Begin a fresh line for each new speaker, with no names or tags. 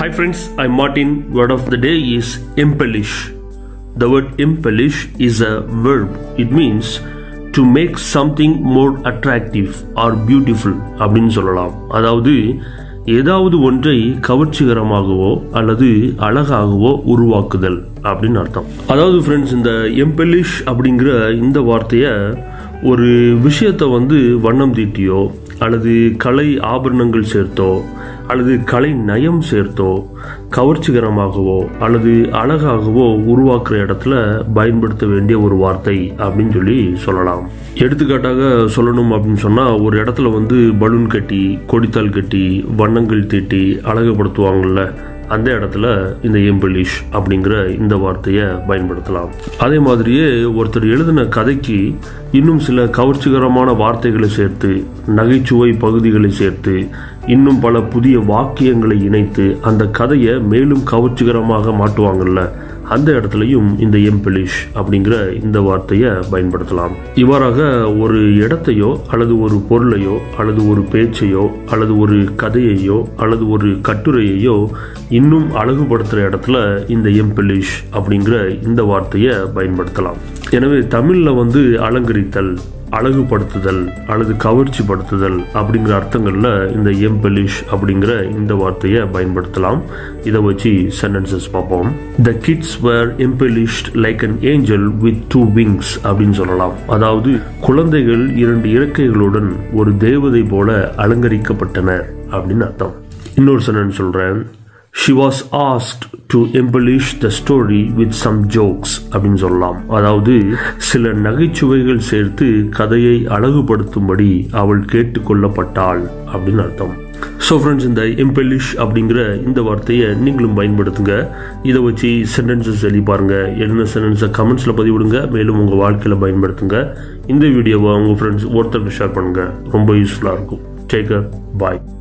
Hi friends, I'm Martin. Word of the day is embellish. The word embellish is a verb. It means to make something more attractive or beautiful அப்படின்னு சொல்லலாம் அதாவது ஏதாவது ஒன்றை கவர்ச்சிகரமாகவோ அல்லது அழகாகவோ உருவாக்குதல் அப்படின்னு அர்த்தம் அதாவது ஃப்ரெண்ட்ஸ் இந்த எம்பெலிஷ் அப்படிங்கிற இந்த வார்த்தையை ஒரு விஷயத்தை வந்து வண்ணம் தீட்டியோ அல்லது கலை ஆபரணங்கள் சேர்த்தோ அல்லது கலை நயம் சேர்த்தோ கவர்ச்சிகரமாகவோ அல்லது அழகாகவோ உருவாக்குற இடத்துல பயன்படுத்த வேண்டிய ஒரு வார்த்தை அப்படின்னு சொல்லி சொல்லலாம் எடுத்துக்காட்டாக சொல்லணும் அப்படின்னு சொன்னால் ஒரு இடத்துல வந்து பலூன் கட்டி கொடித்தால் கட்டி வண்ணங்கள் தீட்டி அழகுபடுத்துவாங்கல்ல அந்த இடத்துல இந்த எம்பலிஷ் அப்படிங்கிற இந்த வார்த்தையை பயன்படுத்தலாம் அதே மாதிரியே ஒருத்தர் எழுதின கதைக்கு இன்னும் சில கவர்ச்சிகரமான வார்த்தைகளை சேர்த்து நகைச்சுவை பகுதிகளை சேர்த்து இன்னும் பல புதிய வாக்கியங்களை இணைத்து அந்த கதையை மேலும் கவர்ச்சிகரமாக மாட்டுவாங்கல்ல அந்த இடத்துலையும் இந்த எம்பலிஷ் அப்படிங்கிற இந்த வார்த்தையை பயன்படுத்தலாம் இவ்வாறாக ஒரு இடத்தையோ அல்லது ஒரு பொருளையோ அல்லது ஒரு பேச்சையோ அல்லது ஒரு கதையையோ அல்லது ஒரு கட்டுரையையோ இன்னும் அழகுபடுத்துகிற இடத்துல இந்த எம்பலிஷ் அப்படிங்கிற இந்த வார்த்தையை பயன்படுத்தலாம் எனவே தமிழில் வந்து அலங்கரித்தல் அழகுபடுத்துதல் அல்லது கவர்ச்சிப்படுத்துதல் அப்படிங்கிற அர்த்தங்களில் இந்த எம்பலிஷ் அப்படிங்கிற இந்த வார்த்தையை பயன்படுத்தலாம் இதை வச்சு சென்டென்சஸ் பார்ப்போம் the kids were embellished like an angel with two wings அப்படின்னு சொல்லலாம் அதாவது குழந்தைகள் இரண்டு இறக்கைகளுடன் ஒரு தேவதை போல அலங்கரிக்கப்பட்டனர் அப்படின்னு அர்த்தம் இன்னொரு சென்டென்ஸ் சொல்கிறேன் she was asked to embellish the story with some jokes அப்படின்னு சொல்லலாம் அதாவது சில நகைச்சுவைகள் சேர்த்து கதையை அழகுபடுத்தும்படி அவள் கேட்டுக்கொள்ளப்பட்டாள் அப்படின்னு அர்த்தம் ஸோ ஃப்ரெண்ட்ஸ் இந்த எம்பெலிஷ் அப்படிங்கிற இந்த வார்த்தையை நீங்களும் பயன்படுத்துங்க இதை வச்சு சென்டென்சஸ் எழுதி பாருங்க என்ன சென்டென்ஸை கமெண்ட்ஸில் பதிவிடுங்க மேலும் உங்கள் வாழ்க்கையில் பயன்படுத்துங்க இந்த வீடியோவை உங்கள் ஃப்ரெண்ட்ஸ் ஒருத்தருக்கு ஷேர் பண்ணுங்கள் ரொம்ப யூஸ்ஃபுல்லாக இருக்கும் டேக் பாய்